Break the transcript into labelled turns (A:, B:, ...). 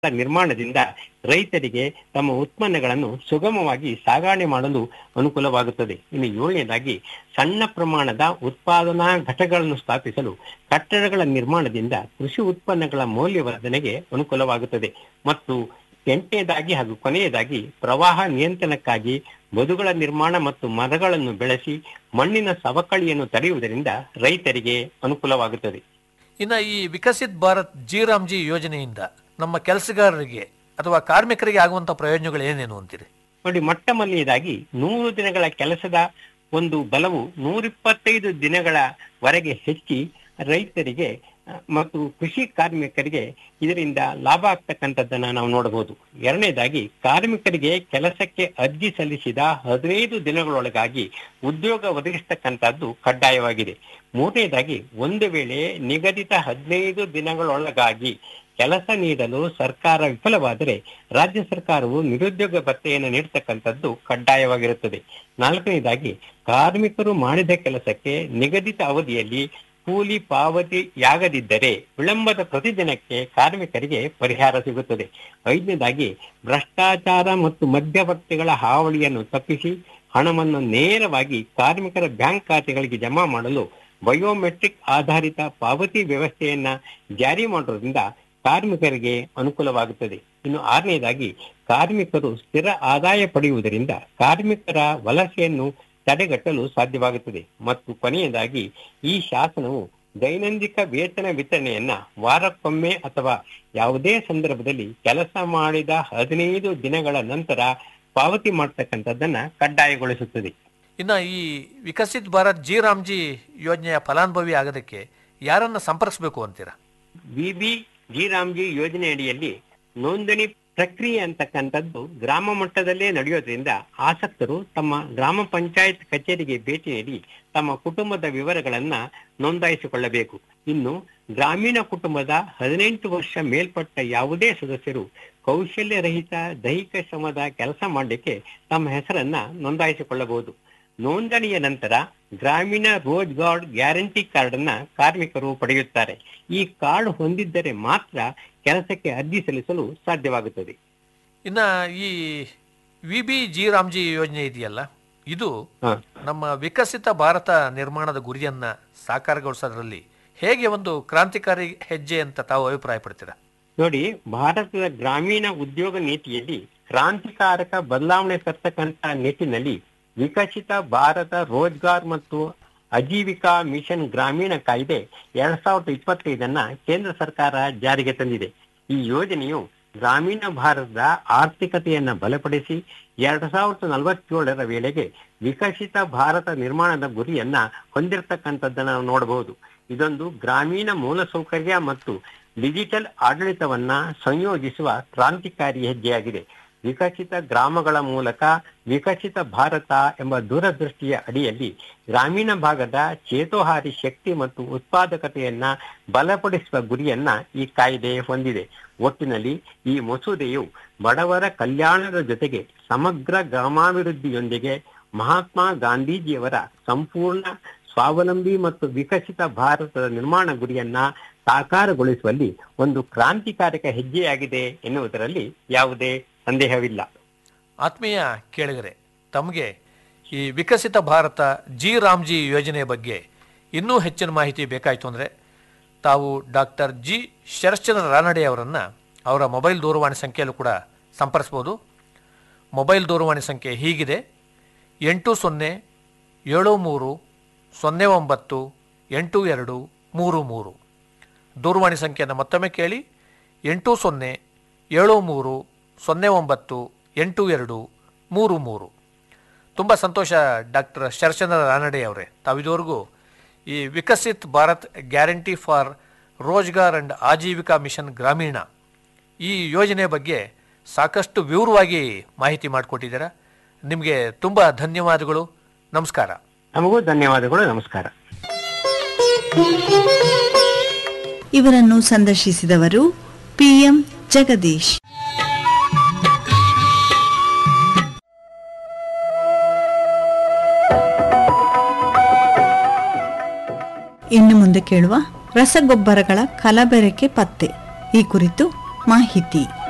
A: ನಿರ್ಮಾಣದಿಂದ ರೈತರಿಗೆ ತಮ್ಮ ಉತ್ಪನ್ನಗಳನ್ನು ಸುಗಮವಾಗಿ ಸಾಗಣೆ ಮಾಡಲು ಅನುಕೂಲವಾಗುತ್ತದೆ ಇನ್ನು ಏಳನೇದಾಗಿ ಸಣ್ಣ ಪ್ರಮಾಣದ ಉತ್ಪಾದನಾ ಘಟಕಗಳನ್ನು ಸ್ಥಾಪಿಸಲು ಕಟ್ಟಡಗಳ ನಿರ್ಮಾಣದಿಂದ ಕೃಷಿ ಉತ್ಪನ್ನಗಳ ಮೌಲ್ಯವರ್ಧನೆಗೆ ಅನುಕೂಲವಾಗುತ್ತದೆ ಮತ್ತು ಎಂಟನೇದಾಗಿ ಹಾಗೂ ಕೊನೆಯದಾಗಿ ಪ್ರವಾಹ ನಿಯಂತ್ರಣಕ್ಕಾಗಿ ಬದುಗಳ ನಿರ್ಮಾಣ ಮತ್ತು ಮರಗಳನ್ನು ಬೆಳೆಸಿ ಮಣ್ಣಿನ ಸವಕಳಿಯನ್ನು ತಡೆಯುವುದರಿಂದ ರೈತರಿಗೆ ಅನುಕೂಲವಾಗುತ್ತದೆ
B: ಇನ್ನು ಈ ವಿಕಸಿತ್ ಭಾರತ್ ಜಿ ಯೋಜನೆಯಿಂದ ನಮ್ಮ ಕೆಲಸಗಾರರಿಗೆ ಅಥವಾ ಕಾರ್ಮಿಕರಿಗೆ ಆಗುವಂತ ಪ್ರಯೋಜನಗಳು ಏನೇನು ಅಂತೀರಿ
A: ನೋಡಿ ಮೊಟ್ಟ ಮೊದಲನೇದಾಗಿ ನೂರು ದಿನಗಳ ಕೆಲಸದ ಒಂದು ಬಲವು ನೂರಿಪ್ಪತ್ತೈದು ದಿನಗಳವರೆಗೆ ಹೆಚ್ಚಿ ರೈತರಿಗೆ ಆ, ಮತ್ತು ಕೃಷಿ ಕಾರ್ಮಿಕರಿಗೆ ಇದರಿಂದ ಲಾಭ ಆಗ್ತಕ್ಕಂಥದ್ದನ್ನ ನಾವು ನೋಡಬಹುದು ಎರಡನೇದಾಗಿ ಕಾರ್ಮಿಕರಿಗೆ ಕೆಲಸಕ್ಕೆ ಅರ್ಜಿ ಸಲ್ಲಿಸಿದ ಹದಿನೈದು ದಿನಗಳೊಳಗಾಗಿ ಉದ್ಯೋಗ ಒದಗಿಸ್ತಕ್ಕಂಥದ್ದು ಕಡ್ಡಾಯವಾಗಿದೆ ಮೂರನೇದಾಗಿ ಒಂದು ವೇಳೆ ನಿಗದಿತ ಹದಿನೈದು ದಿನಗಳೊಳಗಾಗಿ ಕೆಲಸ ನೀಡಲು ಸರ್ಕಾರ ವಿಫಲವಾದರೆ ರಾಜ್ಯ ಸರ್ಕಾರವು ನಿರುದ್ಯೋಗ ಭತ್ಯೆಯನ್ನು ನೀಡತಕ್ಕಂಥದ್ದು ಕಡ್ಡಾಯವಾಗಿರುತ್ತದೆ ನಾಲ್ಕನೇದಾಗಿ ಕಾರ್ಮಿಕರು ಮಾಡಿದ ಕೆಲಸಕ್ಕೆ ನಿಗದಿತ ಅವಧಿಯಲ್ಲಿ ಕೂಲಿ ಪಾವತಿಯಾಗದಿದ್ದರೆ ವಿಳಂಬದ ಪ್ರತಿದಿನಕ್ಕೆ ಕಾರ್ಮಿಕರಿಗೆ ಪರಿಹಾರ ಸಿಗುತ್ತದೆ ಐದನೇದಾಗಿ ಭ್ರಷ್ಟಾಚಾರ ಮತ್ತು ಮಧ್ಯವರ್ತಿಗಳ ಹಾವಳಿಯನ್ನು ತಪ್ಪಿಸಿ ಹಣವನ್ನು ನೇರವಾಗಿ ಕಾರ್ಮಿಕರ ಬ್ಯಾಂಕ್ ಖಾತೆಗಳಿಗೆ ಜಮಾ ಮಾಡಲು ಬಯೋಮೆಟ್ರಿಕ್ ಆಧಾರಿತ ಪಾವತಿ ವ್ಯವಸ್ಥೆಯನ್ನ ಜಾರಿ ಮಾಡೋದ್ರಿಂದ ಕಾರ್ಮಿಕರಿಗೆ ಅನುಕೂಲವಾಗುತ್ತದೆ ಇನ್ನು ಆರನೇದಾಗಿ ಕಾರ್ಮಿಕರು ಸ್ಥಿರ ಆದಾಯ ಪಡೆಯುವುದರಿಂದ ಕಾರ್ಮಿಕರ ವಲಸೆಯನ್ನು ತಡೆಗಟ್ಟಲು ಸಾಧ್ಯವಾಗುತ್ತದೆ ಮತ್ತು ಕೊನೆಯದಾಗಿ ಈ ಶಾಸನವು ದೈನಂದಿನ ವೇತನ ವಿತರಣೆಯನ್ನ ವಾರಕ್ಕೊಮ್ಮೆ ಅಥವಾ ಯಾವುದೇ ಸಂದರ್ಭದಲ್ಲಿ ಕೆಲಸ ಮಾಡಿದ ಹದಿನೈದು ದಿನಗಳ ನಂತರ ಪಾವತಿ ಮಾಡ್ತಕ್ಕಂಥದ್ದನ್ನ ಕಡ್ಡಾಯಗೊಳಿಸುತ್ತದೆ
B: ಇನ್ನು ಈ ವಿಕಸಿತ್ ಭಾರತ್ ಜಿ ರಾಮ್ಜಿ ಯೋಜನೆಯ ಫಲಾನುಭವಿ ಆಗೋದಕ್ಕೆ ಯಾರನ್ನ ಸಂಪರ್ಕಿಸಬೇಕು ಅಂತೀರಾ
A: ವಿಬಿ ಜಿ ರಾಮ್ಜಿ ಯೋಜನೆ ಅಡಿಯಲ್ಲಿ ನೋಂದಣಿ ಪ್ರಕ್ರಿಯೆ ಅಂತಕ್ಕಂಥದ್ದು ಗ್ರಾಮ ಮಟ್ಟದಲ್ಲೇ ನಡೆಯೋದ್ರಿಂದ ಆಸಕ್ತರು ತಮ್ಮ ಗ್ರಾಮ ಪಂಚಾಯತ್ ಕಚೇರಿಗೆ ಭೇಟಿ ನೀಡಿ ತಮ್ಮ ಕುಟುಂಬದ ವಿವರಗಳನ್ನ ನೋಂದಾಯಿಸಿಕೊಳ್ಳಬೇಕು ಇನ್ನು ಗ್ರಾಮೀಣ ಕುಟುಂಬದ ಹದಿನೆಂಟು ವರ್ಷ ಮೇಲ್ಪಟ್ಟ ಯಾವುದೇ ಸದಸ್ಯರು ಕೌಶಲ್ಯರಹಿತ ದೈಹಿಕ ಶ್ರಮದ ಕೆಲಸ ಮಾಡಲಿಕ್ಕೆ ತಮ್ಮ ಹೆಸರನ್ನ ನೋಂದಾಯಿಸಿಕೊಳ್ಳಬಹುದು ನೋಂದಣಿಯ ನಂತರ ಗ್ರಾಮೀಣ ರೋಜ್ಗಾರ್ ಗ್ಯಾರಂಟಿ ಕಾರ್ಡ್ ಅನ್ನ ಕಾರ್ಮಿಕರು ಪಡೆಯುತ್ತಾರೆ ಈ ಕಾರ್ಡ್ ಹೊಂದಿದ್ದರೆ ಮಾತ್ರ ಕೆಲಸಕ್ಕೆ ಅರ್ಜಿ ಸಲ್ಲಿಸಲು ಸಾಧ್ಯವಾಗುತ್ತದೆ
B: ಇನ್ನು ಈ ವಿ ಬಿ ಜಿ ರಾಮ್ಜಿ ಯೋಜನೆ ಇದೆಯಲ್ಲ ಇದು
A: ಹ.
B: ನಮ್ಮ ವಿಕಸಿತ ಭಾರತ ನಿರ್ಮಾಣದ ಗುರಿಯನ್ನ ಸಾಕಾರಗೊಳಿಸೋದ್ರಲ್ಲಿ ಹೇಗೆ ಒಂದು ಕ್ರಾಂತಿಕಾರಿ ಹೆಜ್ಜೆ ಅಂತ ತಾವು ಅಭಿಪ್ರಾಯ ಪಡ್ತೀರಾ
A: ನೋಡಿ ಭಾರತದ ಗ್ರಾಮೀಣ ಉದ್ಯೋಗ ನೀತಿಯಲ್ಲಿ ಕ್ರಾಂತಿಕಾರಕ ಬದಲಾವಣೆ ತರ್ತಕ್ಕಂತ ನಿಟ್ಟಿನಲ್ಲಿ ವಿಕಸಿತ ಭಾರತ ರೋಜ್ಗಾರ್ ಮತ್ತು ಅಜೀವಿಕಾ ಮಿಷನ್ ಗ್ರಾಮೀಣ ಕಾಯ್ದೆ ಎರಡ್ ಸಾವಿರದ ಇಪ್ಪತ್ತೈದನ್ನ ಕೇಂದ್ರ ಸರ್ಕಾರ ಜಾರಿಗೆ ತಂದಿದೆ ಈ ಯೋಜನೆಯು ಗ್ರಾಮೀಣ ಭಾರತದ ಆರ್ಥಿಕತೆಯನ್ನ ಬಲಪಡಿಸಿ ಎರಡ್ ಸಾವಿರದ ನಲವತ್ತೇಳರ ವೇಳೆಗೆ ವಿಕಸಿತ ಭಾರತ ನಿರ್ಮಾಣದ ಗುರಿಯನ್ನ ಹೊಂದಿರತಕ್ಕಂಥದ್ದನ್ನ ನಾವು ನೋಡಬಹುದು ಇದೊಂದು ಗ್ರಾಮೀಣ ಮೂಲಸೌಕರ್ಯ ಮತ್ತು ಡಿಜಿಟಲ್ ಆಡಳಿತವನ್ನ ಸಂಯೋಜಿಸುವ ಕ್ರಾಂತಿಕಾರಿ ಹೆಜ್ಜೆಯಾಗಿದೆ ವಿಕಸಿತ ಗ್ರಾಮಗಳ ಮೂಲಕ ವಿಕಸಿತ ಭಾರತ ಎಂಬ ದೂರದೃಷ್ಟಿಯ ಅಡಿಯಲ್ಲಿ ಗ್ರಾಮೀಣ ಭಾಗದ ಚೇತೋಹಾರಿ ಶಕ್ತಿ ಮತ್ತು ಉತ್ಪಾದಕತೆಯನ್ನ ಬಲಪಡಿಸುವ ಗುರಿಯನ್ನ ಈ ಕಾಯ್ದೆ ಹೊಂದಿದೆ ಒಟ್ಟಿನಲ್ಲಿ ಈ ಮಸೂದೆಯು ಬಡವರ ಕಲ್ಯಾಣದ ಜೊತೆಗೆ ಸಮಗ್ರ ಗ್ರಾಮಾಭಿವೃದ್ಧಿಯೊಂದಿಗೆ ಮಹಾತ್ಮ ಗಾಂಧೀಜಿಯವರ ಸಂಪೂರ್ಣ ಸ್ವಾವಲಂಬಿ ಮತ್ತು ವಿಕಸಿತ ಭಾರತದ ನಿರ್ಮಾಣ ಗುರಿಯನ್ನ ಸಾಕಾರಗೊಳಿಸುವಲ್ಲಿ ಒಂದು ಕ್ರಾಂತಿಕಾರಕ ಹೆಜ್ಜೆಯಾಗಿದೆ ಎನ್ನುವುದರಲ್ಲಿ ಯಾವುದೇ ಸಂದೇಹವಿಲ್ಲ
B: ಆತ್ಮೀಯ ಕೇಳಿಗರೆ ತಮಗೆ ಈ ವಿಕಸಿತ ಭಾರತ ಜಿ ರಾಮ್ಜಿ ಯೋಜನೆ ಬಗ್ಗೆ ಇನ್ನೂ ಹೆಚ್ಚಿನ ಮಾಹಿತಿ ಬೇಕಾಯಿತು ಅಂದರೆ ತಾವು ಡಾಕ್ಟರ್ ಜಿ ಶರಶ್ಚಂದ್ರ ರಾನಡೆ ಅವರನ್ನು ಅವರ ಮೊಬೈಲ್ ದೂರವಾಣಿ ಸಂಖ್ಯೆಯಲ್ಲೂ ಕೂಡ ಸಂಪರ್ಸ್ಬೋದು ಮೊಬೈಲ್ ದೂರವಾಣಿ ಸಂಖ್ಯೆ ಹೀಗಿದೆ ಎಂಟು ಸೊನ್ನೆ ಏಳು ಮೂರು ಸೊನ್ನೆ ಒಂಬತ್ತು ಎಂಟು ಎರಡು ಮೂರು ಮೂರು ದೂರವಾಣಿ ಸಂಖ್ಯೆಯನ್ನು ಮತ್ತೊಮ್ಮೆ ಕೇಳಿ ಎಂಟು ಸೊನ್ನೆ ಏಳು ಮೂರು ಸೊನ್ನೆ ಒಂಬತ್ತು ಎಂಟು ಎರಡು ಮೂರು ಮೂರು ತುಂಬ ಸಂತೋಷ ಡಾಕ್ಟರ್ ಶರಚಂದ್ರ ರಾನಡೆ ಅವರೇ ತಾವಿದುವರೆಗೂ ಈ Viksit Bharat guarantee for Rozgar and Ajeevika mission Gramin ಈ ಯೋಜನೆ ಬಗ್ಗೆ ಸಾಕಷ್ಟು ವಿವರವಾಗಿ ಮಾಹಿತಿ ಮಾಡಿಕೊಟ್ಟಿದ್ದೀರಾ ನಿಮಗೆ ತುಂಬ ಧನ್ಯವಾದಗಳು ನಮಸ್ಕಾರ
A: ನಮಗೂ ಧನ್ಯವಾದಗಳು ನಮಸ್ಕಾರ
C: ಇವರನ್ನು ಸಂದರ್ಶಿಸಿದವರು ಪಿಎಂ ಜಗದೀಶ್ ಇನ್ನು ಮುಂದೆ ಕೇಳುವ ರಸಗೊಬ್ಬರಗಳ ಕಲಬೆರಕೆ ಪತ್ತೆ ಈ ಕುರಿತು ಮಾಹಿತಿ